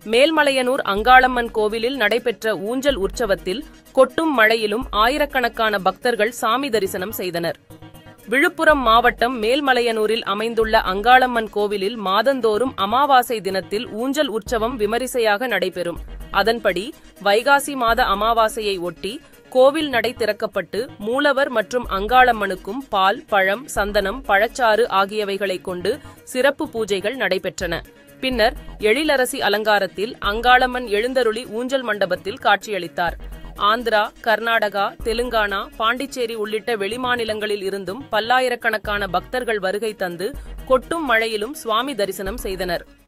மேல்மலையனூர் அங்காளம்மன் கோவிலில் நடைபெற்ற ஊஞ்சல் உற்சவத்தில் கொட்டும் மழையிலும் ஆயிரக்கணக்கான பக்தர்கள் சாமி தரிசனம் செய்தனர் விழுப்புரம் மாவட்டம் மேல்மலையனூரில் அமைந்துள்ள அங்காளம்மன் கோவிலில் மாதந்தோறும் அமாவாசை தினத்தில் ஊஞ்சல் உற்சவம் விமரிசையாக நடைபெறும் அதன்படி வைகாசி மாத அமாவாசையை ஒட்டி கோவில் நடை திறக்கப்பட்டு மூலவர் மற்றும் அங்காளம்மனுக்கும் பால் பழம் சந்தனம் பழச்சாறு ஆகியவைகளைக் கொண்டு சிறப்பு பூஜைகள் நடைபெற்றன பின்னர் எழிலரசி அலங்காரத்தில் அங்காளம்மன் எழுந்தருளி ஊஞ்சல் மண்டபத்தில் காட்சியளித்தார் ஆந்திரா கர்நாடகா தெலுங்கானா பாண்டிச்சேரி உள்ளிட்ட வெளிமாநிலங்களில் இருந்தும் பல்லாயிரக்கணக்கான பக்தர்கள் வருகை தந்து கொட்டும் மழையிலும் சுவாமி தரிசனம் செய்தனர்